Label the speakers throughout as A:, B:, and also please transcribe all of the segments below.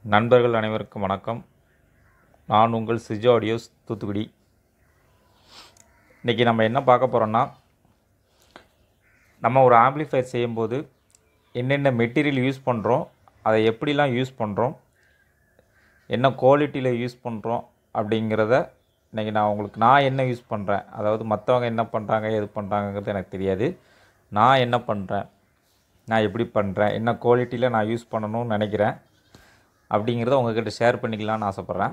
A: நண்பர்கள் அனைவருக்கும் வணக்கம் நான் உங்கள் சிஜோ ஆடியோஸ் தூத்துக்குடி இன்றைக்கி நம்ம என்ன பார்க்க போகிறோன்னா நம்ம ஒரு ஆம்ப்ளிஃபையர் செய்யும்போது என்னென்ன மெட்டீரியல் யூஸ் பண்ணுறோம் அதை எப்படிலாம் யூஸ் பண்ணுறோம் என்ன குவாலிட்டியில் யூஸ் பண்ணுறோம் அப்படிங்கிறத இன்றைக்கி நான் உங்களுக்கு நான் என்ன யூஸ் பண்ணுறேன் அதாவது மற்றவங்க என்ன பண்ணுறாங்க எது பண்ணுறாங்கங்கிறது எனக்கு தெரியாது நான் என்ன பண்ணுறேன் நான் எப்படி பண்ணுறேன் என்ன குவாலிட்டியில் நான் யூஸ் பண்ணணும்னு நினைக்கிறேன் அப்படிங்கிறத உங்ககிட்ட ஷேர் பண்ணிக்கலாம்னு ஆசைப்பட்றேன்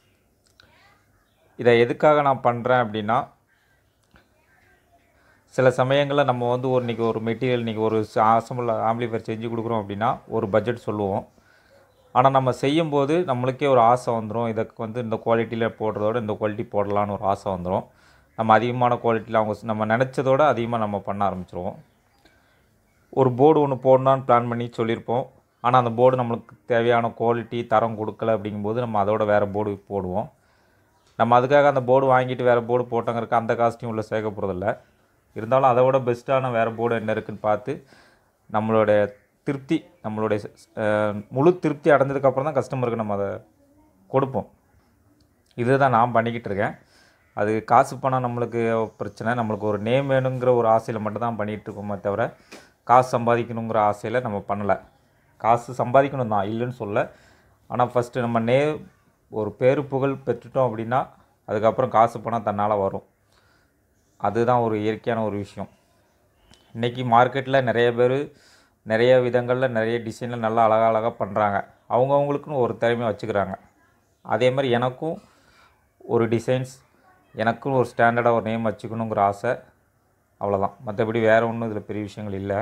A: இதை எதுக்காக நான் பண்ணுறேன் அப்படின்னா சில சமயங்களில் நம்ம வந்து ஒரு இன்றைக்கி ஒரு மெட்டீரியல் இன்றைக்கி ஒரு அசம்பிள் ஆம்பிளிஃபையர் செஞ்சு கொடுக்குறோம் அப்படின்னா ஒரு பட்ஜெட் சொல்லுவோம் ஆனால் நம்ம செய்யும்போது நம்மளுக்கே ஒரு ஆசை வந்துடும் இதுக்கு வந்து இந்த குவாலிட்டியில் போடுறதோட இந்த குவாலிட்டி போடலான்னு ஒரு ஆசை வந்துடும் நம்ம அதிகமான குவாலிட்டியில் அவங்க நம்ம நினச்சதோட அதிகமாக நம்ம பண்ண ஆரம்பிச்சிருவோம் ஒரு போர்டு ஒன்று போடணும்னு பிளான் பண்ணி சொல்லியிருப்போம் ஆனால் அந்த போர்டு நம்மளுக்கு தேவையான குவாலிட்டி தரம் கொடுக்கல அப்படிங்கும்போது நம்ம அதோட வேறு போர்டு போடுவோம் நம்ம அதுக்காக அந்த போர்டு வாங்கிட்டு வேறு போர்டு போட்டோங்கிறக்கு அந்த காஸ்ட்யூம் உள்ள சேர்க்க போகிறதில்ல இருந்தாலும் அதை விட பெஸ்ட்டான வேறு போர்டு என்ன இருக்குன்னு பார்த்து நம்மளுடைய திருப்தி நம்மளுடைய அஹ், முழு திருப்தி அடைஞ்சதுக்கப்புறம் தான் கஸ்டமருக்கு நம்ம அதை கொடுப்போம் இதுதான் நான் பண்ணிக்கிட்டு இருக்கேன் அது காசு பணம் நம்மளுக்கு பிரச்சனை நம்மளுக்கு ஒரு நேம் வேணுங்கிற ஒரு ஆசையில் மட்டும் தான் பண்ணிகிட்டு இருக்கோமே தவிர காசு சம்பாதிக்கணுங்கிற ஆசையில் நம்ம பண்ணலை காசு சம்பாதிக்கணும் தான் இல்லைன்னு சொல்ல ஆனால் ஃபஸ்ட்டு நம்ம நே ஒரு பேரு புகழ் பெற்றுட்டோம் அப்படின்னா அதுக்கப்புறம் காசு பணம் தன்னால் வரும் அதுதான் ஒரு இயற்கையான ஒரு விஷயம் இன்றைக்கி மார்க்கெட்டில் நிறைய பேர் நிறைய விதங்களில் நிறைய டிசைனில் நல்லா அழகாக அழகாக பண்ணுறாங்க அவங்கவுங்களுக்குன்னு ஒரு திறமையை வச்சுக்கிறாங்க அதே மாதிரி எனக்கும் ஒரு டிசைன்ஸ் எனக்கும் ஒரு ஸ்டாண்டர்டாக ஒரு நேம் வச்சுக்கணுங்கிற ஆசை அவ்வளோதான் மற்றபடி வேறு ஒன்றும் இதில் பெரிய விஷயங்கள் இல்லை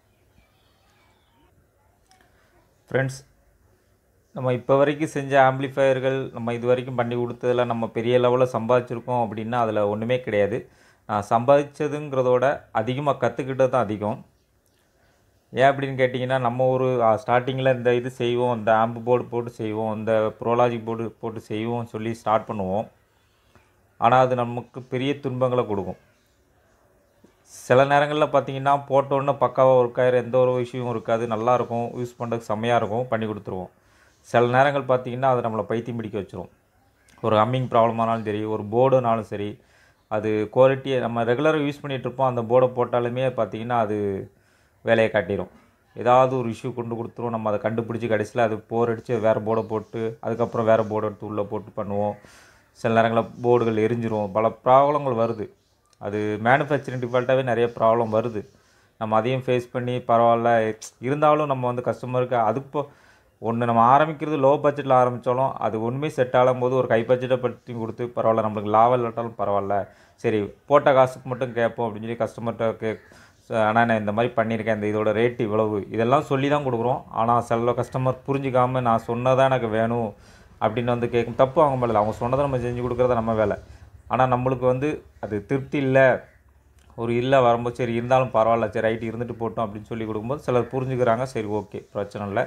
A: ஃப்ரெண்ட்ஸ் நம்ம இப்போ வரைக்கும் செஞ்ச ஆம்ப்ளிஃபையர்கள் நம்ம இது வரைக்கும் பண்ணி கொடுத்ததில் நம்ம பெரிய லெவலில் சம்பாதிச்சிருக்கோம் அப்படின்னா அதில் ஒன்றுமே கிடையாது நான் சம்பாதிச்சதுங்கிறதோட அதிகமாக கற்றுக்கிட்டது தான் அதிகம் ஏன் அப்படின்னு கேட்டிங்கன்னா நம்ம ஒரு ஸ்டார்டிங்கில் இந்த இது செய்வோம் இந்த ஆம்பு போர்டு போட்டு செய்வோம் இந்த ப்ரோலாஜிக் போர்டு போட்டு செய்வோம் சொல்லி ஸ்டார்ட் பண்ணுவோம் ஆனால் அது நமக்கு பெரிய துன்பங்களை கொடுக்கும் சில நேரங்களில் பார்த்தீங்கன்னா போட்டோன்னே பக்காவாக ஒர்க் ஆகிற எந்த ஒரு விஷயமும் இருக்காது நல்லாயிருக்கும் யூஸ் பண்ணுறதுக்கு செம்மையாக இருக்கும் பண்ணி கொடுத்துருவோம் சில நேரங்கள் பார்த்தீங்கன்னா அது நம்மளை பைத்தியம் பிடிக்க வச்சிரும் ஒரு ஹம்மிங் ப்ராப்ளமானாலும் சரி ஒரு போர்டுனாலும் சரி அது குவாலிட்டியை நம்ம ரெகுலராக யூஸ் பண்ணிகிட்டு இருப்போம் அந்த போர்டை போட்டாலுமே பார்த்தீங்கன்னா அது வேலையை காட்டிடும் ஏதாவது ஒரு இஷ்யூ கொண்டு கொடுத்துரும் நம்ம அதை கண்டுபிடிச்சி கடைசியில் அது போர் அடித்து வேறு போர்டை போட்டு அதுக்கப்புறம் வேறு போர்டு எடுத்து உள்ளே போட்டு பண்ணுவோம் சில நேரங்களில் போர்டுகள் எரிஞ்சிரும் பல ப்ராப்ளங்கள் வருது அது மேனுஃபேக்சரிங் டிஃபால்ட்டாகவே நிறைய ப்ராப்ளம் வருது நம்ம அதையும் ஃபேஸ் பண்ணி பரவாயில்ல இருந்தாலும் நம்ம வந்து கஸ்டமருக்கு அது இப்போ ஒன்று நம்ம ஆரம்பிக்கிறது லோ பட்ஜெட்டில் ஆரம்பித்தாலும் அது ஒன்றுமே செட் ஆகும்போது ஒரு கை பட்ஜெட்டை பற்றி கொடுத்து பரவாயில்ல நம்மளுக்கு லாபம் இல்லாட்டாலும் பரவாயில்ல சரி போட்ட காசுக்கு மட்டும் கேட்போம் அப்படின்னு சொல்லி கஸ்டமர்கிட்ட கே ஆனால் நான் இந்த மாதிரி பண்ணியிருக்கேன் இந்த இதோட ரேட் இவ்வளவு இதெல்லாம் சொல்லி தான் கொடுக்குறோம் ஆனால் சில கஸ்டமர் புரிஞ்சிக்காமல் நான் சொன்னதான் எனக்கு வேணும் அப்படின்னு வந்து கேட்கும் தப்பு அவங்க மேலே அவங்க சொன்னதை நம்ம செஞ்சு கொடுக்குறது நம்ம வேலை ஆனால் நம்மளுக்கு வந்து அது திருப்தி இல்லை ஒரு இல்லை வரும்போது சரி இருந்தாலும் பரவாயில்ல சரி ரைட்டு இருந்துட்டு போட்டோம் அப்படின்னு சொல்லி கொடுக்கும்போது சிலர் புரிஞ்சுக்கிறாங்க சரி ஓகே பிரச்சனை இல்லை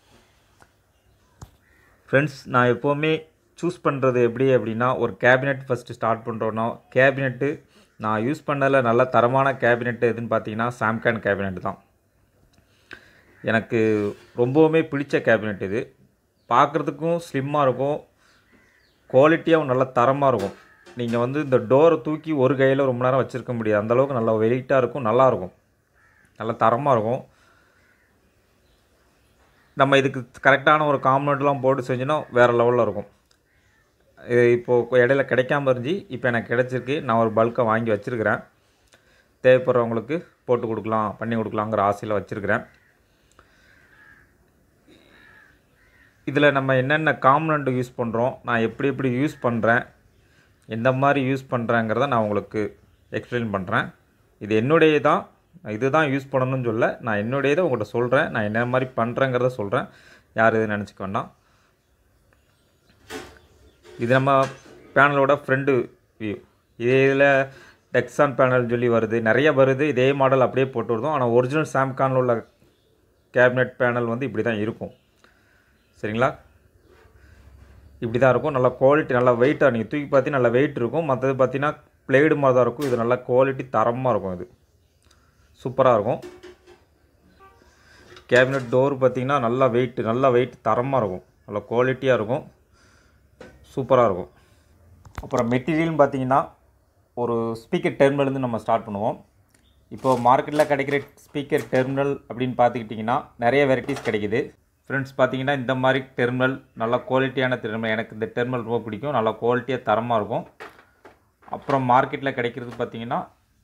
A: ஃப்ரெண்ட்ஸ் நான் எப்போவுமே சூஸ் பண்ணுறது எப்படி அப்படின்னா ஒரு கேபினெட் ஃபஸ்ட்டு ஸ்டார்ட் பண்ணுறோன்னா கேபினெட்டு நான் யூஸ் பண்ணதில் நல்ல தரமான கேபினெட் எதுன்னு பார்த்தீங்கன்னா சாம்கான் கேபினெட் தான் எனக்கு ரொம்பவுமே பிடிச்ச கேபினெட் இது பார்க்குறதுக்கும் ஸ்லிம்மாக இருக்கும் குவாலிட்டியாகவும் நல்ல தரமாக இருக்கும் நீங்கள் வந்து இந்த டோரை தூக்கி ஒரு கையில் ரொம்ப நேரம் வச்சுருக்க முடியாது அந்தளவுக்கு நல்லா வெயிட்டாக இருக்கும் நல்லாயிருக்கும் நல்ல தரமாக இருக்கும் நம்ம இதுக்கு கரெக்டான ஒரு காம்பனண்ட்லாம் போட்டு செஞ்சோன்னா வேறு லெவலில் இருக்கும் இது இப்போது இடையில கிடைக்காம இருந்துச்சு இப்போ எனக்கு கிடச்சிருக்கு நான் ஒரு பல்கை வாங்கி வச்சுருக்கிறேன் தேவைப்படுறவங்களுக்கு போட்டு கொடுக்கலாம் பண்ணி கொடுக்கலாங்கிற ஆசையில் வச்சுருக்கிறேன் இதில் நம்ம என்னென்ன காம்பனண்ட் யூஸ் பண்ணுறோம் நான் எப்படி எப்படி யூஸ் பண்ணுறேன் எந்த மாதிரி யூஸ் பண்ணுறேங்கிறத நான் உங்களுக்கு எக்ஸ்பிளைன் பண்ணுறேன் இது என்னுடைய தான் நான் இதுதான் யூஸ் பண்ணணும்னு சொல்ல நான் என்னுடையதை உங்கள்கிட்ட சொல்கிறேன் நான் என்ன மாதிரி பண்ணுறேங்கிறத சொல்கிறேன் யார் இது நினச்சிக்க வேண்டாம் இது நம்ம பேனலோட ஃப்ரண்ட் வியூ இதே இதில் டெக்ஸான் பேனல் சொல்லி வருது நிறைய வருது இதே மாடல் அப்படியே போட்டு வருதும் ஆனால் ஒரிஜினல் சாம்கானில் உள்ள கேபினெட் பேனல் வந்து இப்படி தான் இருக்கும் சரிங்களா இப்படி தான் இருக்கும் நல்லா குவாலிட்டி நல்லா வெயிட்டாக நீங்கள் தூக்கி பார்த்தீங்கன்னா நல்லா வெயிட் இருக்கும் மற்றது பார்த்தீங்கன்னா பிளேடு மாதிரி தான் இருக்கும் இது நல்லா குவாலிட்டி தரமாக இருக்கும் இது சூப்பராக இருக்கும் கேபினெட் டோர் பார்த்தீங்கன்னா நல்லா வெயிட் நல்லா வெயிட் தரமாக இருக்கும் நல்ல குவாலிட்டியாக இருக்கும் சூப்பராக இருக்கும் அப்புறம் மெட்டீரியல்னு பார்த்தீங்கன்னா ஒரு ஸ்பீக்கர் டெர்மினல்லேருந்து நம்ம ஸ்டார்ட் பண்ணுவோம் இப்போ மார்க்கெட்டில் கிடைக்கிற ஸ்பீக்கர் டெர்மினல் அப்படின்னு பார்த்துக்கிட்டிங்கன்னா நிறைய வெரைட்டிஸ் கிடைக்குது ஃப்ரெண்ட்ஸ் பார்த்தீங்கன்னா இந்த மாதிரி டெர்மினல் நல்ல குவாலிட்டியான டெர்மினல் எனக்கு இந்த டெர்மினல் ரொம்ப பிடிக்கும் நல்ல குவாலிட்டியாக தரமாக இருக்கும் அப்புறம் மார்க்கெட்டில் கிடைக்கிறது பார்த்தீங்கன்னா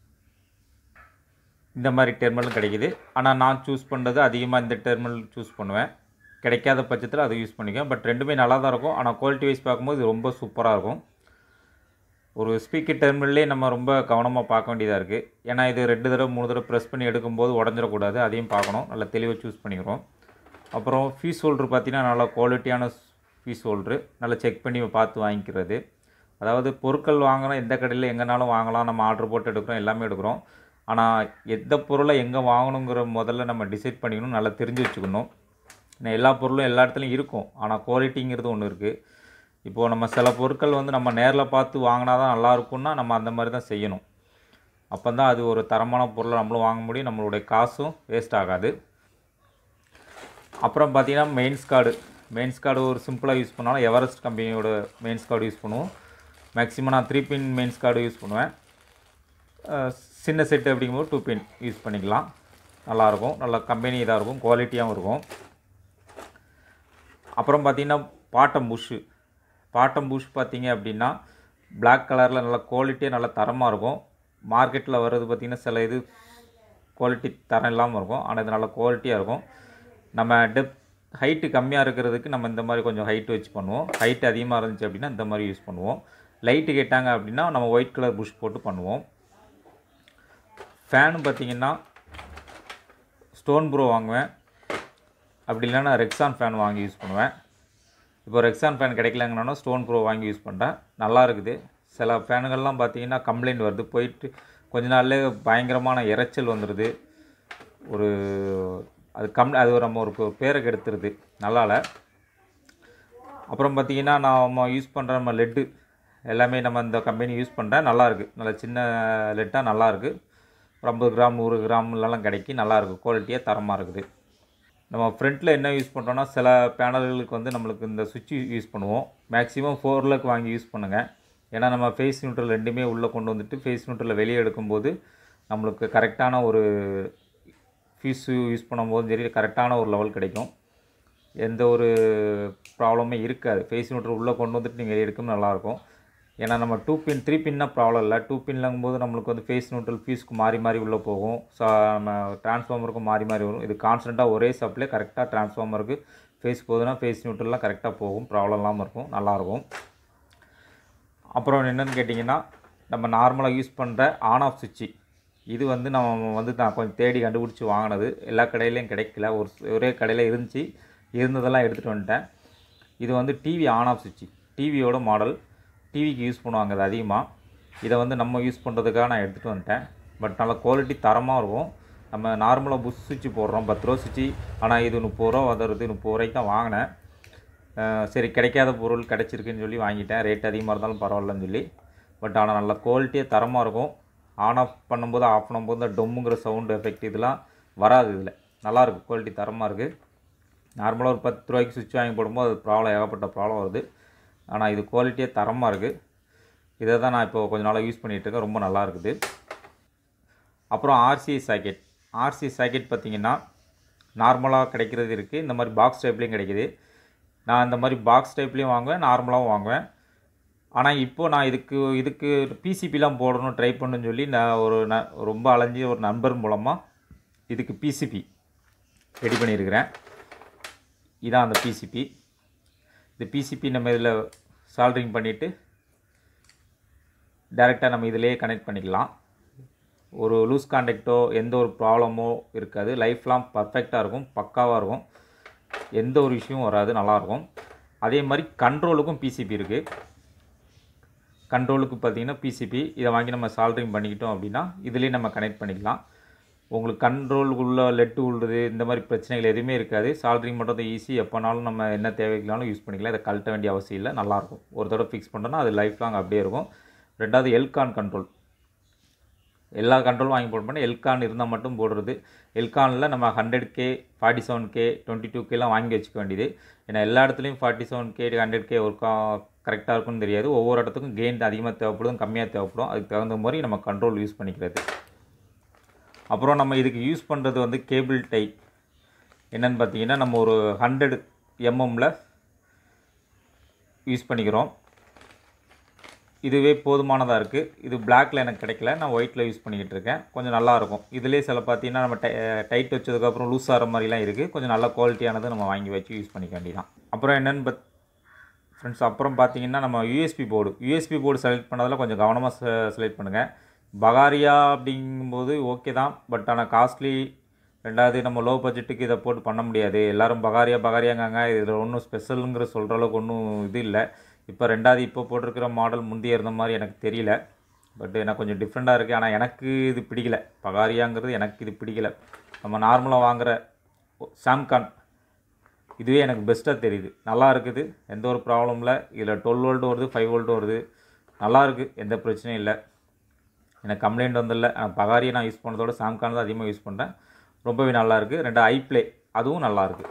A: இந்த மாதிரி டெர்மினலும் கிடைக்குது ஆனால் நான் சூஸ் பண்ணுறது அதிகமாக இந்த டெர்மினல் சூஸ் பண்ணுவேன் கிடைக்காத பட்சத்தில் அதை யூஸ் பண்ணிக்குவேன் பட் ரெண்டுமே நல்லா தான் இருக்கும் ஆனால் குவாலிட்டி வைஸ் பார்க்கும்போது இது ரொம்ப சூப்பராக இருக்கும் ஒரு ஸ்பீக்கர் டெர்மினல்லே நம்ம ரொம்ப கவனமாக பார்க்க வேண்டியதாக இருக்குது ஏன்னா இது ரெண்டு தடவை மூணு தடவை ப்ரெஸ் பண்ணி எடுக்கும்போது உடஞ்சிடக்கூடாது அதையும் பார்க்கணும் நல்லா தெளிவாக சூஸ் பண்ணிக்கிறோம் அப்புறம் ஃபீஸ் ஹோல்ட்ரு பார்த்தீங்கன்னா நல்லா குவாலிட்டியான ஃபீஸ் ஹோல்ட்ரு நல்லா செக் பண்ணி பார்த்து வாங்கிக்கிறது அதாவது பொருட்கள் வாங்கினா எந்த கடையில் எங்கேனாலும் வாங்கலாம் நம்ம ஆர்டர் போட்டு எடுக்கிறோம் எல்லாமே எடுக்கிறோம் ஆனால் எந்த பொருளை எங்கே வாங்கணுங்கிற முதல்ல நம்ம டிசைட் பண்ணிக்கணும் நல்லா தெரிஞ்சு வச்சுக்கணும் ஏன்னா எல்லா பொருளும் எல்லா இடத்துலையும் இருக்கும் ஆனால் குவாலிட்டிங்கிறது ஒன்று இருக்குது இப்போது நம்ம சில பொருட்கள் வந்து நம்ம நேரில் பார்த்து வாங்கினா தான் நல்லா இருக்கும்னா நம்ம அந்த மாதிரி தான் செய்யணும் அப்போ தான் அது ஒரு தரமான பொருளை நம்மளும் வாங்க முடியும் நம்மளுடைய காசும் வேஸ்ட் ஆகாது அப்புறம் பார்த்தீங்கன்னா மெயின்ஸ் கார்டு மெயின்ஸ் கார்டு ஒரு சிம்பிளாக யூஸ் பண்ணாலும் எவரெஸ்ட் கம்பெனியோட மெயின்ஸ் கார்டு யூஸ் பண்ணுவோம் மேக்ஸிமம் நான் three pin mains card use பண்ணுவேன் அஹ் சின்ன செட்டு அப்படிங்கும்போது டூ பின் யூஸ் பண்ணிக்கலாம் நல்லாயிருக்கும் நல்ல கம்பெனி இதாக இருக்கும் குவாலிட்டியாகவும் இருக்கும் அப்புறம் பார்த்தீங்கன்னா பாட்டம் புஷ்ஷு பாட்டம் புஷ் பார்த்தீங்க அப்படின்னா Black கலரில் நல்ல குவாலிட்டியாக நல்ல தரமாக இருக்கும் மார்க்கெட்டில் வர்றது பார்த்திங்கன்னா சில இது குவாலிட்டி தரம் இல்லாமல் இருக்கும் ஆனால் இது நல்ல குவாலிட்டியாக இருக்கும் நம்ம டெப் ஹைட்டு கம்மியாக இருக்கிறதுக்கு நம்ம இந்த மாதிரி கொஞ்சம் ஹைட் வச்சு பண்ணுவோம் ஹைட் அதிகமாக இருந்துச்சு அப்படின்னா இந்த மாதிரி யூஸ் பண்ணுவோம் லைட்டு கேட்டாங்க அப்படின்னா நம்ம ஒயிட் கலர் புஷ் போட்டு பண்ணுவோம் ஃபேனு பார்த்தீங்கன்னா ஸ்டோன் ப்ரோ வாங்குவேன் அப்படி இல்லைன்னா ரெக்ஸான் ஃபேன் வாங்கி யூஸ் பண்ணுவேன் இப்போ ரெக்ஸான் ஃபேன் கிடைக்கலங்கனாலும் ஸ்டோன் ப்ரோ வாங்கி யூஸ் பண்ணுறேன் நல்லா இருக்குது சில ஃபேனுகள்லாம் பார்த்தீங்கன்னா கம்ப்ளைண்ட் வருது போயிட்டு கொஞ்ச நாள்லேயே பயங்கரமான இரைச்சல் வந்துடுது ஒரு அது கம் அது ஒரு நம்ம ஒரு பே- பேரை கெடுத்துருது நல்லால அப்புறம் பார்த்தீங்கன்னா நம்ம யூஸ் பண்ணுற நம்ம லெட்டு எல்லாமே நம்ம இந்த கம்பெனி யூஸ் பண்ணுறேன் நல்லாயிருக்கு நல்ல சின்ன லெட்டாக நல்லாயிருக்கு ஒரு ஐம்பது கிராம் நூறு கிராம்லலாம் கிடைக்கி நல்லாயிருக்கு குவாலிட்டியாக தரமாக இருக்குது நம்ம ஃப்ரண்ட்டில் என்ன யூஸ் பண்ணுறோன்னா சில பேனல்களுக்கு வந்து நம்மளுக்கு இந்த சுவிட்ச் யூஸ் பண்ணுவோம் மேக்ஸிமம் ஃபோர் லக் வாங்கி யூஸ் பண்ணுங்கள் ஏன்னா நம்ம ஃபேஸ் நியூட்ரல் ரெண்டுமே உள்ளே கொண்டு வந்துட்டு ஃபேஸ் நியூட்ரலில் வெளியே எடுக்கும்போது நம்மளுக்கு கரெக்டான ஒரு ஃபீஸ் யூஸ் பண்ணும்போதும் சரி கரெக்டான ஒரு லெவல் கிடைக்கும் எந்த ஒரு ப்ராப்ளமே இருக்காது ஃபேஸ் நியூட்ரல் உள்ளே கொண்டு வந்துட்டு நீங்கள் வெளியே எடுக்கும் நல்லாயிருக்கும் ஏன்னா நம்ம டூ பின் த்ரீ பின்னா ப்ராப்ளம் இல்லை டூ பின்லங்கும் போது நம்மளுக்கு வந்து ஃபேஸ் நியூட்ரல் ஃபீஸ்க்கு மாறி மாறி உள்ளே போகும் ஸோ நம்ம டிரான்ஸ்ஃபார்மருக்கும் மாறி மாறி வரும் இது கான்ஸ்டண்ட்டாக ஒரே சப்ளை கரெக்டாக டிரான்ஸ்ஃபார்மருக்கு ஃபேஸ் போகுதுன்னா ஃபேஸ் நியூட்ரல்லாம் கரெக்டாக போகும் ப்ராப்ளம் இல்லாமல் இருக்கும் நல்லாயிருக்கும் அப்புறம் என்னன்னு கேட்டிங்கன்னா நம்ம நார்மலாக யூஸ் பண்ணுற ஆன் ஆஃப் சுவிட்சு இது வந்து நம்ம வந்து நான் கொஞ்சம் தேடி கண்டுபிடிச்சி வாங்கினது எல்லா கடையிலையும் கிடைக்கல ஒரு ஸ்- ஒரே கடையில் இருந்துச்சு இருந்ததெல்லாம் எடுத்துகிட்டு வந்துட்டேன் இது வந்து டிவி ஆன் ஆஃப் சுவிட்சு டிவியோட மாடல் டிவிக்கு யூஸ் பண்ணுவாங்க அது அதிகமாக இதை வந்து நம்ம யூஸ் பண்ணுறதுக்காக நான் எடுத்துகிட்டு வந்துட்டேன் பட் நல்ல குவாலிட்டி தரமாக இருக்கும் நம்ம நார்மலாக புஷ் சுவிட்ச் போடுறோம் பத்து ரூபா சுவிட்சு ஆனால் இது முப்பது ரூபா வந்துடுது முப்பது ரூபாய்க்கு தான் வாங்கினேன் அஹ் சரி கிடைக்காத பொருள் கிடச்சிருக்குன்னு சொல்லி வாங்கிட்டேன் ரேட் அதிகமாக இருந்தாலும் பரவாயில்லன்னு சொல்லி பட் ஆனால் நல்ல குவாலிட்டியாக தரமாக இருக்கும் ஆன் ஆஃப் பண்ணும்போது ஆஃப் பண்ணும்போது இந்த டொம்முங்கிற சவுண்ட் எஃபெக்ட் இதெல்லாம் வராது இதில் நல்லாயிருக்கும் குவாலிட்டி தரமாக இருக்குது நார்மலாக ஒரு பத்து ரூபாய்க்கு சுவிட்ச் வாங்கி போடும்போது அது ப்ராப்ளம் ஏகப்பட்ட ப்ராப்ளம் வருது ஆனால் இது குவாலிட்டியாக தரமாக இருக்குது இதை தான் நான் இப்போ கொஞ்ச நாளாக யூஸ் பண்ணிகிட்டு இருக்கேன் ரொம்ப நல்லா இருக்குது அப்புறம் ஆர்சி சாக்கெட் ஆர்சி சாக்கெட் பார்த்தீங்கன்னா நார்மலாக கிடைக்கிறது இருக்குது இந்த மாதிரி பாக்ஸ் டைப்லேயும் கிடைக்குது நான் இந்த மாதிரி பாக்ஸ் டைப்லேயும் வாங்குவேன் நார்மலாகவும் வாங்குவேன் ஆனால் இப்போது நான் இதுக்கு இதுக்கு பிசிபிலாம் போடணும் ட்ரை பண்ணுன்னு சொல்லி நான் ஒரு ந ரொம்ப அலைஞ்சி ஒரு நண்பர் மூலமாக இதுக்கு பிசிபி ரெடி பண்ணியிருக்கிறேன் இதான் அந்த பிசிபி இந்த பிசிபி நம்ம இதில் சால்ட்ரிங் பண்ணிவிட்டு டைரெக்டாக நம்ம இதிலேயே கனெக்ட் பண்ணிக்கலாம் ஒரு லூஸ் கான்டாக்டோ எந்த ஒரு ப்ராப்ளமோ இருக்காது லைஃப்லாம் பர்ஃபெக்டாக இருக்கும் பக்காவாக இருக்கும் எந்த ஒரு இஷ்யூவும் வராது நல்லாயிருக்கும் அதே மாதிரி கண்ட்ரோலுக்கும் பிசிபி இருக்குது கண்ட்ரோலுக்கு பார்த்தீங்கன்னா பிசிபி இதை வாங்கி நம்ம சால்ட்ரிங் பண்ணிக்கிட்டோம் அப்படின்னா இதுலேயே நம்ம கனெக்ட் பண்ணிக்கலாம் உங்களுக்கு கண்ட்ரோல் உள்ள லெட்டு உள்ளது இந்த மாதிரி பிரச்சனைகள் எதுவுமே இருக்காது சால்ட்ரிங் பண்ணுறது ஈஸி எப்போனாலும் நம்ம என்ன தேவைக்கலாலும் யூஸ் பண்ணிக்கலாம் இதை கழட்ட வேண்டிய அவசியம் இல்லை நல்லாயிருக்கும் ஒரு தடவை ஃபிக்ஸ் பண்ணோன்னா அது லைஃப் லாங் அப்படியே இருக்கும் ரெண்டாவது எல்கான் கண்ட்ரோல் எல்லா கண்ட்ரோலும் வாங்கி போட மாட்டேன் எல்கான் இருந்தால் மட்டும் போடுறது எல்கானில் நம்ம hundred K forty seven K twenty two கேலாம் வாங்கி வச்சுக்க வேண்டியது ஏன்னா எல்லா இடத்துலையும் forty seven K hundred K ஒர்க்கா கரெக்டாக இருக்கும்னு தெரியாது ஒவ்வொரு இடத்துக்கும் கெயின் அதிகமாக தேவைப்படும் கம்மியாக தேவைப்படும் அதுக்கு தகுந்த மாதிரி நம்ம கண்ட்ரோல் யூஸ் பண்ணிக்கிறது அப்புறம் நம்ம இதுக்கு யூஸ் பண்ணுறது வந்து கேபிள் டைப் என்னென்னு பார்த்தீங்கன்னா நம்ம ஒரு ஹண்ட்ரட் எம்எம்மில் யூஸ் பண்ணிக்கிறோம் இதுவே போதுமானதாக இருக்குது இது பிளாக்ல எனக்கு கிடைக்கல நான் ஒயிட்டில் யூஸ் பண்ணிக்கிட்டு இருக்கேன் கொஞ்சம் நல்லாயிருக்கும் இதுலேயே சில பார்த்தீங்கன்னா நம்ம டை டைட் வச்சதுக்கப்புறம் லூஸ் ஆகிற மாதிரிலாம் இருக்குது கொஞ்சம் நல்ல குவாலிட்டியானது நம்ம வாங்கி வச்சு யூஸ் பண்ணிக்க வேண்டியதான் அப்புறம் என்னென்னு பத் ஃப்ரெண்ட்ஸ் அப்புறம் பார்த்தீங்கன்னா நம்ம USB board USB board select பண்ணதில் கொஞ்சம் கவனமாக செலக்ட் பண்ணுங்கள் பகாரியா அப்படிங்கும்போது ஓகே தான் பட் ஆனால் காஸ்ட்லி ரெண்டாவது நம்ம லோ பட்ஜெட்டுக்கு இதை போட்டு பண்ண முடியாது எல்லோரும் பகாரியா பகாரியாங்காங்க இதில் ஒன்றும் ஸ்பெஷலுங்கிற சொல்கிற அளவுக்கு ஒன்றும் இது இல்லை இப்போ ரெண்டாவது இப்போ போட்டிருக்கிற மாடல் முந்தைய இருந்த மாதிரி எனக்கு தெரியல பட் எனக்கு கொஞ்சம் டிஃப்ரெண்ட்டாக இருக்குது ஆனால் எனக்கு இது பிடிக்கல பகாரியாங்கிறது எனக்கு இது பிடிக்கல நம்ம நார்மலாக வாங்குகிற சாம்கான் இதுவே எனக்கு பெஸ்ட்டாக தெரியுது நல்லா இருக்குது எந்த ஒரு ப்ராப்ளம் இல்லை இதில் டுவெல் வோல்ட் வருது ஃபைவ் வோல்ட் வருது நல்லா இருக்குது எந்த பிரச்சனையும் இல்லை எனக்கு கம்ப்ளைண்ட் வந்தில்ல ஆனால் பகாரியை நான் யூஸ் பண்ணதோட சாம்கான் தான் அதிகமாக யூஸ் பண்ணுறேன் ரொம்பவே நல்லாயிருக்கு ரெண்டு ஐப்ளே அதுவும் நல்லாயிருக்கு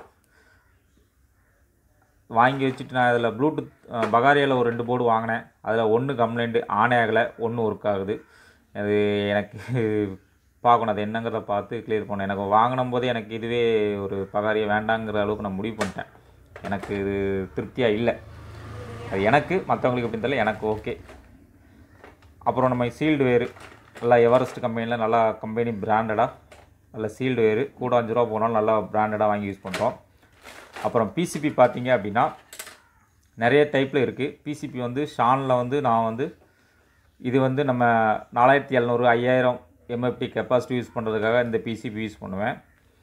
A: வாங்கி வச்சுட்டு நான் அதில் ப்ளூடூத் பகாரியாவில் ஒரு ரெண்டு போர்டு வாங்கினேன் அதில் ஒன்று கம்ப்ளைண்ட்டு ஆன் ஆகலை ஒன்று ஒர்க் ஆகுது அது எனக்கு பார்க்கணும் அது என்னங்கிறத பார்த்து கிளியர் பண்ணேன் எனக்கு வாங்கினும் போதே எனக்கு இதுவே ஒரு பகாரியை வேண்டாங்கிற அளவுக்கு நான் முடிவு பண்ணிட்டேன் எனக்கு இது திருப்தியாக இல்லை அது எனக்கு மற்றவங்களுக்கு எப்படி தெரியல எனக்கு ஓகே அப்புறம் நம்ம சீல்டு வேறு நல்லா எவரெஸ்ட் கம்பெனியில் நல்லா கம்பெனி பிராண்டடாக நல்ல சீல்டு வேறு கூட அஞ்சு ரூபா போனாலும் நல்லா பிராண்டடாக வாங்கி யூஸ் பண்ணுறோம் அப்புறம் பிசிபி பார்த்தீங்க அப்படின்னா நிறைய டைப்பில் இருக்குது பிசிபி வந்து ஷானில் வந்து நான் வந்து இது வந்து நம்ம நாலாயிரத்தி எழுநூறு ஐயாயிரம் எம்எஃப்டி கெப்பாசிட்டி யூஸ் பண்ணுறதுக்காக இந்த பிசிபி யூஸ் பண்ணுவேன்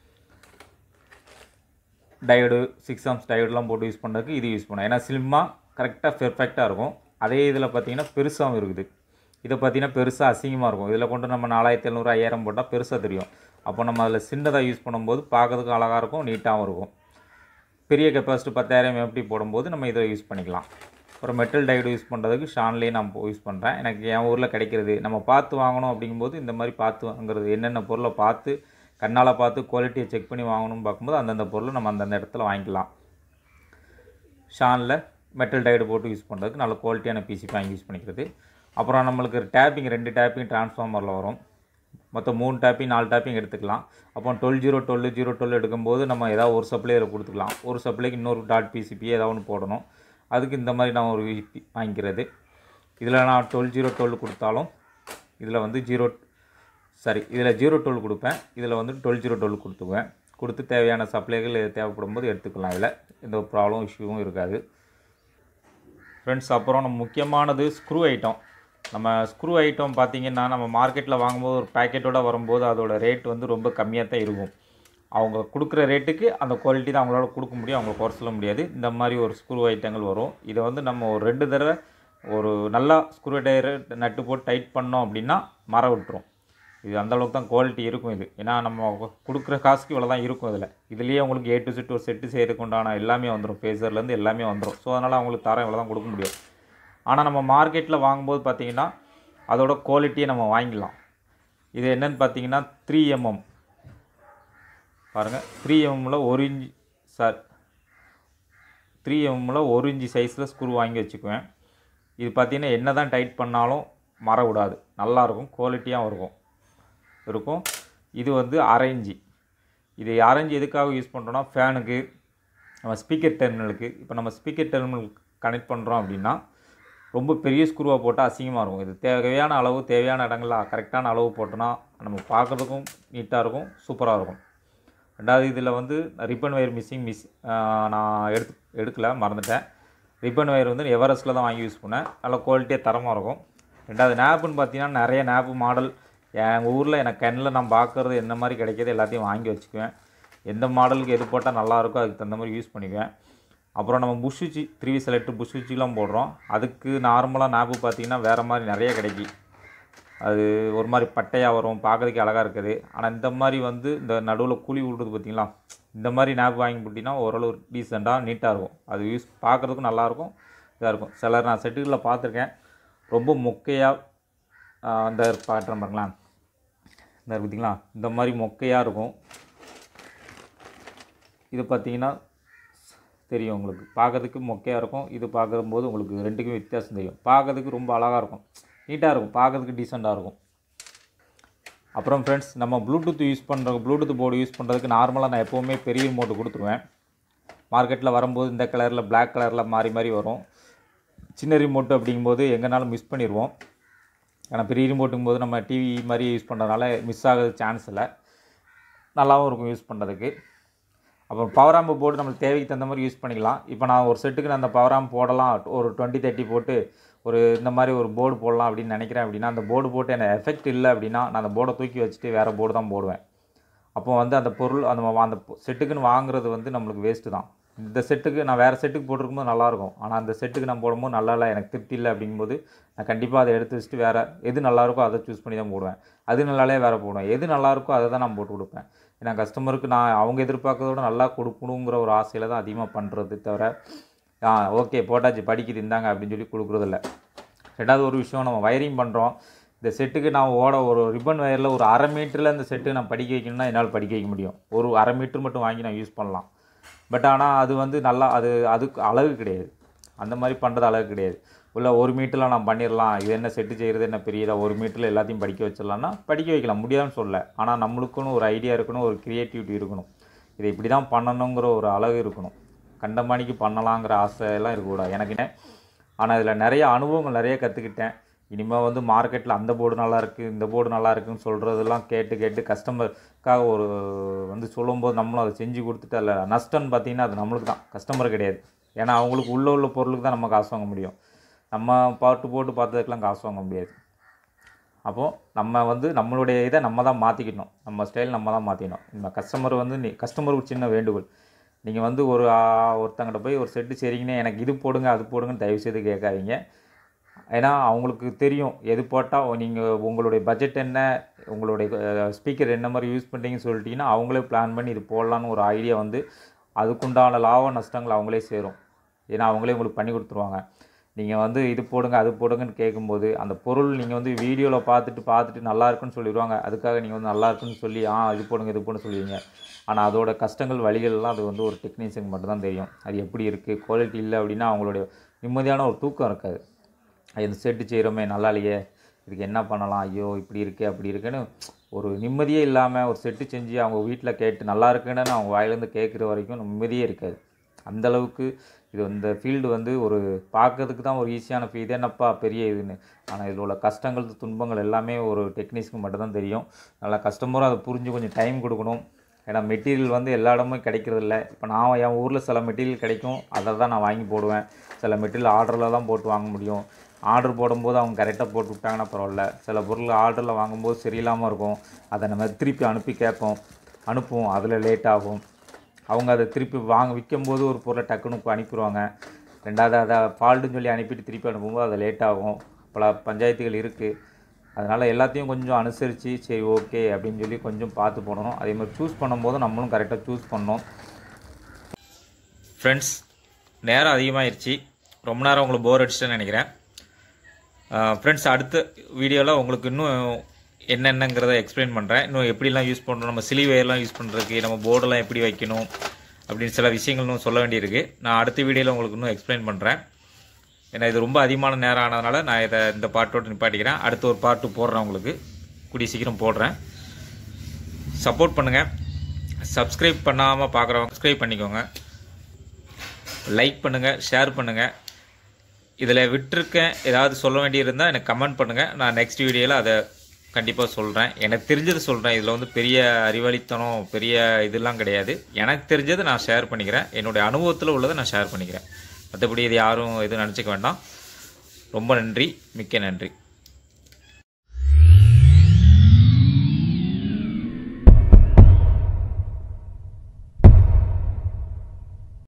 A: டயோடு சிக்ஸ் ஆம்ஸ் டயோடெலாம் போட்டு யூஸ் பண்ணுறதுக்கு இது யூஸ் பண்ணுவேன் ஏன்னா ஸ்லிம்மாக கரெக்டாக பெர்ஃபெக்டாக இருக்கும் அதே இதில் பார்த்தீங்கன்னா பெருசாகவும் இருக்குது இதை பார்த்தீங்கன்னா பெருசாக அசிங்கமாக இருக்கும் இதில் கொண்டு நம்ம நாலாயிரத்தி எழுநூறு ஐயாயிரம் போட்டால் பெருசாக தெரியும் அப்போ நம்ம அதில் சின்னதாக யூஸ் பண்ணும்போது பார்க்கறதுக்கு அழகாக இருக்கும் நீட்டாகவும் இருக்கும் பெரிய கெப்பாசிட்டி பத்தாயிரம் எம்டி போடும்போது நம்ம இதை யூஸ் பண்ணிக்கலாம் அப்புறம் மெட்டல் டைடு யூஸ் பண்ணுறதுக்கு ஷான்லேயே நான் யூஸ் பண்ணுறேன் எனக்கு என் ஊரில் கிடைக்கிறது நம்ம பார்த்து வாங்கணும் அப்படிங்கும்போது இந்த மாதிரி பார்த்து வாங்குறது என்னென்ன பொருளை பார்த்து கண்ணால் பார்த்து குவாலிட்டியை செக் பண்ணி வாங்கணும்னு பார்க்கும்போது அந்தந்த பொருளை நம்ம அந்தந்த இடத்துல வாங்கிக்கலாம் ஷானில் மெட்டல் டைடு போட்டு யூஸ் பண்ணுறதுக்கு நல்ல குவாலிட்டியான பிசி வாங்கி யூஸ் பண்ணிக்கிறது அப்புறம் நம்மளுக்கு டேப்பிங் ரெண்டு டேப்பிங் டிரான்ஸ்ஃபார்மரில் வரும் மொத்தம் மூணு டேப்பிங் நாலு டேப்பிங் எடுத்துக்கலாம் அப்போ twelve zero twelve zero twelve எடுக்கும்போது நம்ம ஏதாவது ஒரு சப்ளையரை கொடுத்துக்கலாம் ஒரு சப்ளைக்கு இன்னொரு டாட் பிசிபி ஏதாவது ஒன்று போடணும் அதுக்கு இந்த மாதிரி நான் ஒரு VP வாங்கிக்கிறது இதில் நான் டுவெல் ஜீரோ டுவெல் கொடுத்தாலும் இதில் வந்து ஜீரோ சாரி இதில் ஜீரோ டுவெல் கொடுப்பேன் இதில் வந்து டுவெல் ஜீரோ டுவெல் கொடுத்துக்குவேன் கொடுத்து தேவையான சப்ளைகள் தேவைப்படும் போது எடுத்துக்கலாம் இதில் எந்த ஒரு ப்ராப்ளம் இஷ்யூவும் இருக்காது ஃப்ரெண்ட்ஸ் அப்புறம் நம்ம முக்கியமானது ஸ்க்ரூ ஐட்டம் நம்ம ஸ்க்ரூ ஐட்டம் பார்த்தீங்கன்னா நம்ம மார்க்கெட்டில் வாங்கும்போது ஒரு பேக்கெட்டோட வரும்போது அதோட ரேட் வந்து ரொம்ப கம்மியாக தான் இருக்கும் அவங்க கொடுக்குற ரேட்டுக்கு அந்த குவாலிட்டி தான் அவங்களால கொடுக்க முடியும் அவங்கள குறை சொல்ல முடியாது இந்த மாதிரி ஒரு ஸ்க்ரூ ஐட்டங்கள் வரும் இதை வந்து நம்ம ஒரு ரெண்டு தடவை ஒரு நல்லா ஸ்க்ரூ டயரு நட்டு போட்டு டைட் பண்ணோம் அப்படின்னா மர விட்டுரும் இது அந்த அளவுக்கு தான் குவாலிட்டி இருக்கும் இது ஏன்னா நம்ம கொடுக்குற காசுக்கு இவ்வளோ தான் இருக்கும் இதில் இதுலேயே உங்களுக்கு ஏ டு செட் ஒரு செட்டு செய்கிறதுக்கு உண்டான எல்லாமே வந்துடும் ஃபேஸர்லேருந்து எல்லாமே வந்துடும் ஸோ அதனால் அவங்களுக்கு தரம் இவ்வளோ தான் கொடுக்க முடியும் ஆனால் நம்ம மார்க்கெட்டில் வாங்கும்போது பார்த்தீங்கன்னா அதோட குவாலிட்டியை நம்ம வாங்கிக்கலாம் இது என்னன்னு பார்த்தீங்கன்னா த்ரீ எம்எம் பாருங்கள் த்ரீ எம்எம்மில் ஒரு இன்ச் சார் த்ரீ எம்எம்மில் ஒரு இன்ச்சு சைஸில் ஸ்க்ரூ வாங்கி வச்சுக்குவேன் இது பார்த்தீங்கன்னா என்ன தான் டைட் பண்ணாலும் மர விடாது நல்லாயிருக்கும் குவாலிட்டியாகவும் இருக்கும் இருக்கும் இது வந்து அரை இன்ச்சு இது அரை இன்ச்சு எதுக்காக யூஸ் பண்ணுறோன்னா ஃபேனுக்கு நம்ம ஸ்பீக்கர் டெர்மினலுக்கு இப்போ நம்ம ஸ்பீக்கர் டெர்மினலுக்கு கனெக்ட் பண்ணுறோம் அப்படின்னா ரொம்ப பெரிய ஸ்க்ரூவாக போட்டால் அசிங்கமாக இருக்கும் இது தேவையான அளவு தேவையான இடங்களில் கரெக்டான அளவு போட்டோன்னா நம்ம பார்க்குறதுக்கும் நீட்டாக இருக்கும் சூப்பராக இருக்கும் ரெண்டாவது இதில் வந்து ரிப்பன் ஒயர் மிஸ்ஸிங் மிஸ் நான் எடுத்து எடுக்கல மறந்துட்டேன் ரிப்பன் ஒயர் வந்து எவரெஸ்ட்டில் தான் வாங்கி யூஸ் பண்ணேன் நல்ல குவாலிட்டியாக தரமாக இருக்கும் ரெண்டாவது நேப்புன்னு பார்த்தீங்கன்னா நிறைய நேப்பு மாடல் எங்கள் ஊரில் எனக்கு கண்ணில் நான் பார்க்குறது என்ன மாதிரி கிடைக்கிது எல்லாத்தையும் வாங்கி வச்சுக்குவேன் எந்த மாடலுக்கு எது போட்டால் நல்லா இருக்கோ அதுக்கு தகுந்த மாதிரி யூஸ் பண்ணிக்குவேன் அப்புறம் நம்ம புஷ்ஷுச்சி த்ரீ செலக்ட் புஷ்ஷுச்சிலாம் போடுறோம் அதுக்கு நார்மலாக நாப்பு பார்த்தீங்கன்னா வேறு மாதிரி நிறைய கிடைக்கி அது ஒரு மாதிரி பட்டையாக வரும் பார்க்கறதுக்கு அழகாக இருக்குது ஆனால் இந்த மாதிரி வந்து இந்த நடுவில் குழி விடுறது பார்த்தீங்களா இந்த மாதிரி நாப் வாங்கி போட்டிங்கன்னா ஓரளவு டீசெண்டாக நீட்டாக இருக்கும் அது யூஸ் பார்க்குறதுக்கும் நல்லாயிருக்கும் இதாக இருக்கும் சிலர் நான் செட்டுகளில் பார்த்துருக்கேன் ரொம்ப மொக்கையாக அந்த பாட்டுறேன் பாருங்களேன் இந்த பார்த்தீங்களா இந்த மாதிரி மொக்கையாக இருக்கும் இது பார்த்தீங்கன்னா தெரியும் உங்களுக்கு பார்க்கறதுக்கு மொக்கையாக இருக்கும் இது பார்க்கும்போது உங்களுக்கு ரெண்டுக்கும் வித்தியாசம் தெரியும் பார்க்கறதுக்கு ரொம்ப அழகாக இருக்கும் நீட்டாக இருக்கும் பார்க்கறதுக்கு டீசெண்டாக இருக்கும் அப்புறம் ஃப்ரெண்ட்ஸ் நம்ம ப்ளூடூத் யூஸ் பண்ணுற ப்ளூடூத் போர்டு யூஸ் பண்ணுறதுக்கு நார்மலாக நான் எப்போவுமே பெரிய ரிமோட்டு கொடுத்துருவேன் மார்க்கெட்டில் வரும்போது இந்த கலரில் Black கலரில் மாறி மாறி வரும் சின்ன ரிமோட்டு அப்படிங்கும்போது எங்கேனாலும் மிஸ் பண்ணிடுவோம் ஏன்னா பெரிய ரிமோட்டுங்கும் போது நம்ம டிவி மாதிரி யூஸ் பண்ணுறதுனால மிஸ் ஆகிறது சான்ஸ் இல்லை நல்லாவும் இருக்கும் யூஸ் பண்ணுறதுக்கு அப்புறம் பவர் ஆம்பு போர்டு நம்மளுக்கு தேவைக்கு தகுந்த மாதிரி யூஸ் பண்ணிக்கலாம் இப்போ நான் ஒரு செட்டுக்கு நான் அந்த பவர் ஆம்ப் போடலாம் ஒரு டுவெண்ட்டி தேர்ட்டி போட்டு ஒரு இந்த மாதிரி ஒரு போர்டு போடலாம் அப்படின்னு நினைக்கிறேன் அப்படின்னா அந்த போர்டு போட்டு எனக்கு எஃபெக்ட் இல்லை அப்படின்னா நான் அந்த போர்டை தூக்கி வச்சுட்டு வேறு போர்டு தான் போடுவேன் அப்போ வந்து அந்த பொருள் அந்த வா- அந்த பொ- செட்டுக்குன்னு வாங்குறது வந்து நம்மளுக்கு வேஸ்ட்டு தான் இந்த செட்டுக்கு நான் வேறு செட்டுக்கு போட்டிருக்கும்போது நல்லாயிருக்கும் ஆனால் அந்த செட்டுக்கு நான் போடும்போது நல்லா இல்லை எனக்கு திருப்தி இல்லை அப்படிங்கும்போது நான் கண்டிப்பாக அதை எடுத்து வச்சுட்டு வேறு எது நல்லா இருக்கோ அதை சூஸ் பண்ணி தான் போடுவேன் அது நல்லாலே வேறு போடுவேன் எது நல்லா இருக்கோ அதை தான் நான் போட்டு கொடுப்பேன் ஏன்னா கஸ்டமருக்கு நான் அவங்க எதிர்பார்க்கறதோட நல்லா கொடுக்கணுங்கிற ஒரு ஆசையில் தான் அதிகமாக பண்ணுறது தவிர ஆ ஓகே போட்டாச்சு படிக்குது இந்தாங்க அப்படின்னு சொல்லி கொடுக்குறதில்ல ரெண்டாவது ஒரு விஷயம் நம்ம வயரிங் பண்ணுறோம் இந்த செட்டுக்கு நான் ஓட ஒரு ரிப்பன் வயரில் ஒரு அரை மீட்டரில் இந்த செட்டு நான் படிக்க வைக்கணும்னா என்னால் படிக்க வைக்க முடியும் ஒரு அரை மீட்டர் மட்டும் வாங்கி நான் யூஸ் பண்ணலாம் பட் ஆனால் அது வந்து நல்லா அது அதுக்கு அழகு கிடையாது அந்த மாதிரி பண்ணுறது அழகு கிடையாது உள்ள ஒரு மீட்டரில் நான் பண்ணிடலாம் இது என்ன செட்டு செய்கிறது என்ன பெரியதா ஒரு மீட்டரில் எல்லாத்தையும் படிக்க வச்சிடலாம்னா படிக்க வைக்கலாம் முடியாதுன்னு சொல்ல ஆனால் நம்மளுக்குன்னு ஒரு ஐடியா இருக்கணும் ஒரு க்ரியேட்டிவிட்டி இருக்கணும் இதை இப்படி தான் பண்ணணுங்கிற ஒரு அழகு இருக்கணும் கண்டமானிக்கு பண்ணலாங்கிற ஆசை எல்லாம் இருக்கக்கூடாது எனக்கு என்ன ஆனால் இதில் நிறைய அனுபவங்கள் நிறைய கற்றுக்கிட்டேன் இனிமேல் வந்து மார்க்கெட்டில் அந்த போர்டு நல்லா இருக்குது இந்த போர்டு நல்லா இருக்குன்னு சொல்கிறதெல்லாம் கேட்டு கேட்டு கஸ்டமருக்காக ஒரு வந்து சொல்லும்போது நம்மளும் அதை செஞ்சு கொடுத்துட்டு அதில் நஷ்டம்னு பார்த்தீங்கன்னா அது நம்மளுக்கு தான் கஸ்டமர் கிடையாது ஏன்னா அவங்களுக்கு உள்ள உள்ள பொருளுக்கு தான் நம்ம காசு வாங்க முடியும் நம்ம பாட்டு போட்டு பார்த்ததுக்கெலாம் காசு வாங்க முடியாது அப்போது நம்ம வந்து நம்மளுடைய இதை நம்ம தான் மாற்றிக்கணும் நம்ம ஸ்டைல் நம்ம தான் மாற்றிக்கணும் நம்ம கஸ்டமர் வந்து நீ கஸ்டமருக்கு சின்ன வேண்டுகோள் நீங்கள் வந்து ஒரு ஆ, ஒருத்தங்கிட்ட போய் ஒரு செட்டு சரிங்கண்ணே எனக்கு இது போடுங்க அது போடுங்கன்னு தயவு செய்து கேட்காதீங்க ஏன்னா அவங்களுக்கு தெரியும் எது போட்டால் நீங்கள் உங்களுடைய பட்ஜெட் என்ன உங்களுடைய ஸ்பீக்கர் என்ன மாதிரி யூஸ் பண்ணுறீங்கன்னு சொல்லிட்டீங்கன்னா அவங்களே பிளான் பண்ணி இது போடலான்னு ஒரு ஐடியா வந்து அதுக்குண்டான லாப நஷ்டங்கள் அவங்களே சேரும் ஏன்னா அவங்களே உங்களுக்கு பண்ணி கொடுத்துருவாங்க நீங்கள் வந்து இது போடுங்க அது போடுங்கன்னு கேட்கும்போது அந்த பொருள் நீங்கள் வந்து வீடியோவில் பார்த்துட்டு பார்த்துட்டு நல்லா இருக்குன்னு சொல்லிடுவாங்க அதுக்காக நீங்கள் வந்து நல்லா இருக்குன்னு சொல்லி ஆ இது போடுங்க இது போடுங்க சொல்லுவீங்க ஆனால் அதோட கஷ்டங்கள் வழிகள்லாம் அது வந்து ஒரு டெக்னீஷியனுக்கு மட்டும்தான் தெரியும் அது எப்படி இருக்குது குவாலிட்டி இல்லை அப்படின்னா அவங்களுடைய நிம்மதியான ஒரு தூக்கம் இருக்காது அது இந்த செட்டு செய்கிறோமே நல்லா இல்லையே இதுக்கு என்ன பண்ணலாம் ஐயோ இப்படி இருக்கே அப்படி இருக்குன்னு ஒரு நிம்மதியே இல்லாமல் ஒரு செட்டு செஞ்சு அவங்க வீட்டில் கேட்டு நல்லா இருக்குன்னு அவங்க வாயிலேருந்து கேட்குற வரைக்கும் நிம்மதியே இருக்காது அந்த அளவுக்கு இது இந்த ஃபீல்டு வந்து ஒரு பார்க்கறதுக்கு தான் ஒரு ஈஸியான ஃபீ இது என்னப்பா பெரிய இதுன்னு ஆனால் இதில் உள்ள கஷ்டங்கள் துன்பங்கள் எல்லாமே ஒரு டெக்னீஷியனுக்கு மட்டும்தான் தெரியும் நல்லா கஸ்டமரும் அதை புரிஞ்சு கொஞ்சம் டைம் கொடுக்கணும் ஏன்னா மெட்டீரியல் வந்து எல்லா இடமும் கிடைக்கிறதில்ல இப்போ நான் என் ஊரில் சில மெட்டீரியல் கிடைக்கும் அதை தான் நான் வாங்கி போடுவேன் சில மெட்டீரியல் ஆர்டரில் தான் போட்டு வாங்க முடியும் ஆர்டர் போடும்போது அவங்க கரெக்டாக போட்டு விட்டாங்கன்னா பரவாயில்ல சில பொருள் ஆர்டரில் வாங்கும்போது சரியில்லாமல் இருக்கும் அதை நம்ம திருப்பி அனுப்பி கேட்போம் அனுப்புவோம் அதில் லேட் ஆகும் அவங்க அதை திருப்பி வாங்க விற்கும்போது ஒரு பொருளை டக்குன்னு இப்போ அனுப்பிடுவாங்க ரெண்டாவது அதை ஃபால்ட்டுன்னு சொல்லி அனுப்பிட்டு திருப்பி அனுப்பும்போது அது லேட் ஆகும் பல பஞ்சாயத்துகள் இருக்குது அதனால் எல்லாத்தையும் கொஞ்சம் அனுசரித்து சரி ஓகே அப்படின்னு சொல்லி கொஞ்சம் பார்த்து போடணும் அதே மாதிரி சூஸ் பண்ணும்போது நம்மளும் கரெக்டாக சூஸ் பண்ணணும் ஃப்ரெண்ட்ஸ் நேரம் அதிகமாகிருச்சு ரொம்ப நேரம் உங்களுக்கு போர் அடிச்சிட்டேன்னு நினைக்கிறேன் ஃப்ரெண்ட்ஸ் அடுத்த வீடியோவில் உங்களுக்கு இன்னும் என்னென்னங்கிறத எக்ஸ்பிளைன் பண்ணுறேன் இன்னும் எப்படிலாம் யூஸ் பண்ணுறோம் நம்ம சிலி வயர்லாம் யூஸ் பண்ணுறதுக்கு நம்ம போர்டெல்லாம் எப்படி வைக்கணும் அப்படின்னு சில விஷயங்கள் இன்னும் சொல்ல வேண்டியிருக்கு நான் அடுத்த வீடியோவில் உங்களுக்கு இன்னும் எக்ஸ்பிளைன் பண்ணுறேன் ஏன்னா இது ரொம்ப அதிகமான நேரம் ஆனதுனால நான் இதை இந்த பாட்டோடு நிப்பாட்டிக்கிறேன் அடுத்த ஒரு பாட்டு போடுறேன் உங்களுக்கு கூடிய சீக்கிரம் போடுறேன் சப்போர்ட் பண்ணுங்கள் சப்ஸ்கிரைப் பண்ணாமல் பார்க்குறவங்க சப்ஸ்கிரைப் பண்ணிக்கோங்க லைக் பண்ணுங்கள் ஷேர் பண்ணுங்கள் இதில் விட்டிருக்கேன் ஏதாவது சொல்ல வேண்டியிருந்தால் எனக்கு கமெண்ட் பண்ணுங்கள் நான் நெக்ஸ்ட் வீடியோவில் அதை கண்டிப்பாக சொல்கிறேன் எனக்கு தெரிஞ்சது சொல்கிறேன் இதில் வந்து பெரிய அறிவாளித்தனம் பெரிய இதெல்லாம் கிடையாது எனக்கு தெரிஞ்சதை நான் ஷேர் பண்ணிக்கிறேன் என்னுடைய அனுபவத்தில் உள்ளதை நான் ஷேர் பண்ணிக்கிறேன் மற்றபடி இது யாரும் எதுவும் நினச்சிக்க வேண்டாம் ரொம்ப நன்றி மிக்க நன்றி